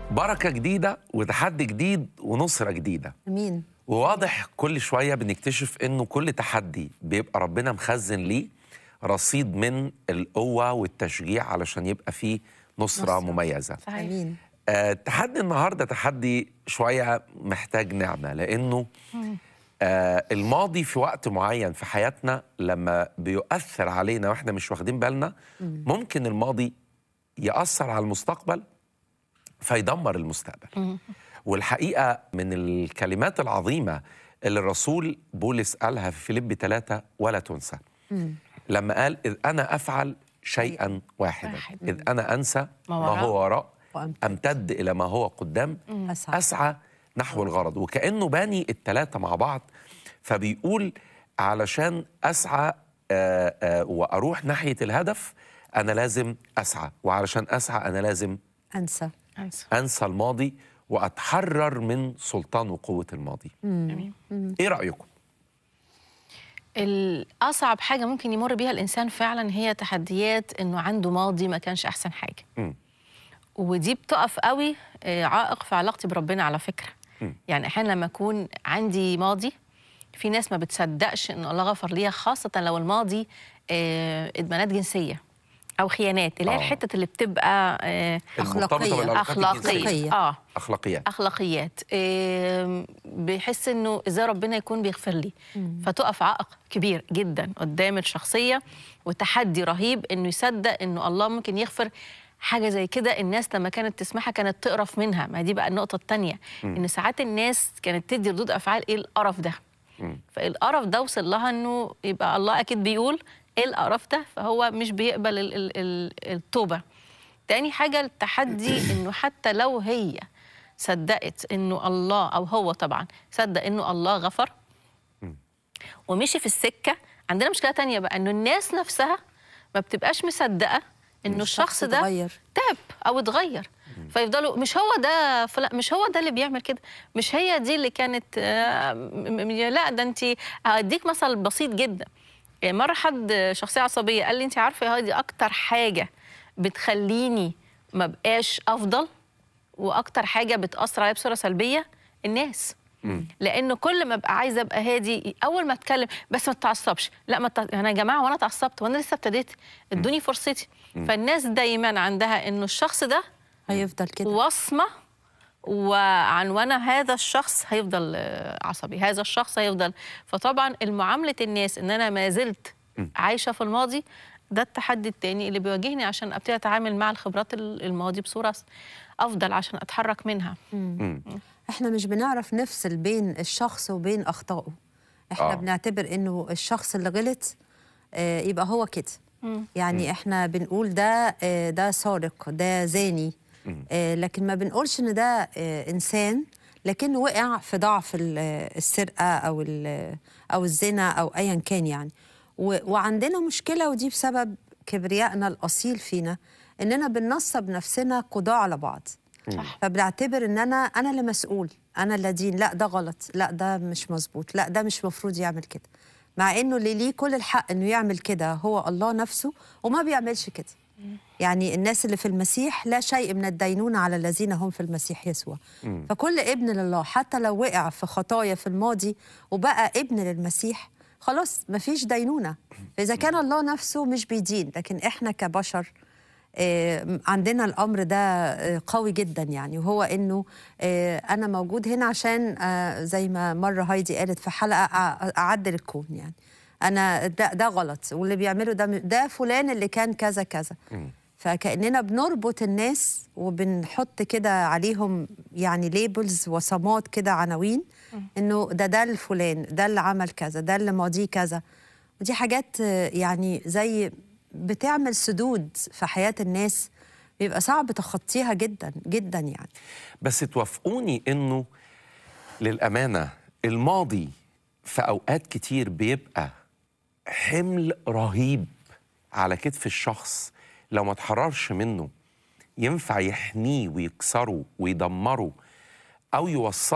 بركه جديده وتحدي جديد ونصره جديده امين وواضح كل شويه بنكتشف انه كل تحدي بيبقى ربنا مخزن ليه رصيد من القوه والتشجيع علشان يبقى فيه نصره, نصرة. مميزه صحيح امين آه، تحدي النهارده تحدي شويه محتاج نعمه لانه آه الماضي في وقت معين في حياتنا لما بيؤثر علينا واحنا مش واخدين بالنا ممكن الماضي يأثر على المستقبل فيدمر المستقبل والحقيقه من الكلمات العظيمه اللي الرسول بولس قالها في فيليب 3 ولا تنسى لما قال اذ انا افعل شيئا واحدا واحد. اذ انا انسى ما ما وراء هو وراء وأمتد. امتد الى ما هو قدام أسعى. اسعى نحو الغرض وكانه باني الثلاثه مع بعض فبيقول علشان اسعى آه، آه، واروح ناحيه الهدف انا لازم اسعى وعلشان اسعى انا لازم انسى أنسى. انسى الماضي واتحرر من سلطان وقوه الماضي أمين. ايه رايكم الأصعب حاجة ممكن يمر بيها الإنسان فعلا هي تحديات إنه عنده ماضي ما كانش أحسن حاجة مم. ودي بتقف قوي آه، عائق في علاقتي بربنا على فكرة يعني أحيانا لما أكون عندي ماضي في ناس ما بتصدقش إن الله غفر ليها خاصة لو الماضي آه، إدمانات جنسية أو خيانات اللي هي آه. الحتة اللي بتبقى آه، المرتبطة أخلاقية. بالعلاقات الجنسية. أخلاقية آه اخلاقيات اخلاقيات آم، بحس انه ازاي ربنا يكون بيغفر لي فتقف عائق كبير جدا قدام الشخصيه وتحدي رهيب انه يصدق انه الله ممكن يغفر حاجه زي كده الناس لما كانت تسمعها كانت تقرف منها ما دي بقى النقطه الثانيه ان ساعات الناس كانت تدي ردود افعال ايه القرف ده فالقرف ده وصل لها انه يبقى الله اكيد بيقول ايه القرف ده فهو مش بيقبل ال- ال- ال- التوبه تاني حاجة التحدي إنه حتى لو هي صدقت إنه الله أو هو طبعا صدق إنه الله غفر ومشي في السكة عندنا مشكلة تانية بقى إنه الناس نفسها ما بتبقاش مصدقة إنه الشخص ده اتغير. تاب أو اتغير فيفضلوا مش هو ده فلا مش هو ده اللي بيعمل كده مش هي دي اللي كانت آه، م- م- لا ده انت هديك مثل بسيط جدا يعني مره حد شخصيه عصبيه قال لي انت عارفه يا هادي اكتر حاجه بتخليني ما بقاش افضل واكتر حاجه بتاثر عليا بصوره سلبيه الناس لانه كل ما ابقى عايزه ابقى هادي اول ما اتكلم بس ما تتعصبش لا ما تع- انا يا جماعه وانا اتعصبت وانا لسه ابتديت ادوني فرصتي فالناس دايما عندها انه الشخص ده هيفضل كده وصمه وعنوانه هذا الشخص هيفضل آه، عصبي هذا الشخص هيفضل فطبعا المعامله الناس ان انا ما زلت عايشه في الماضي ده التحدي التاني اللي بيواجهني عشان ابتدي اتعامل مع الخبرات ال- الماضي بصوره افضل عشان اتحرك منها احنا مش بنعرف نفصل بين الشخص وبين اخطائه احنا آه. آه. بنعتبر انه الشخص اللي غلط آه يبقى هو كده يعني احنا بنقول ده آه ده سارق ده زاني آه لكن ما بنقولش ان ده آه انسان لكنه وقع في ضعف ال- السرقه او ال- او الزنا او ايا كان يعني و- وعندنا مشكله ودي بسبب كبريائنا الاصيل فينا اننا بننصب نفسنا قضاة على بعض صح. فبنعتبر ان انا انا اللي مسؤول انا اللي دين لا ده غلط لا ده مش مظبوط لا ده مش مفروض يعمل كده مع انه اللي ليه كل الحق انه يعمل كده هو الله نفسه وما بيعملش كده يعني الناس اللي في المسيح لا شيء من الدينونة على الذين هم في المسيح يسوع فكل ابن لله حتى لو وقع في خطايا في الماضي وبقى ابن للمسيح خلاص مفيش دينونة فإذا كان الله نفسه مش بيدين لكن إحنا كبشر آه، عندنا الامر ده آه، قوي جدا يعني وهو انه آه، انا موجود هنا عشان آه، زي ما مره هايدي قالت في حلقه أع- اعدل الكون يعني انا ده ده غلط واللي بيعمله ده ده فلان اللي كان كذا كذا فكاننا بنربط الناس وبنحط كده عليهم يعني ليبلز وصمات كده عناوين انه ده ده الفلان ده اللي عمل كذا ده اللي ماضيه كذا ودي حاجات آه، يعني زي بتعمل سدود في حياة الناس بيبقى صعب تخطيها جدا جدا يعني بس توافقوني انه للامانه الماضي في اوقات كتير بيبقى حمل رهيب على كتف الشخص لو ما اتحررش منه ينفع يحنيه ويكسره ويدمره او يوصله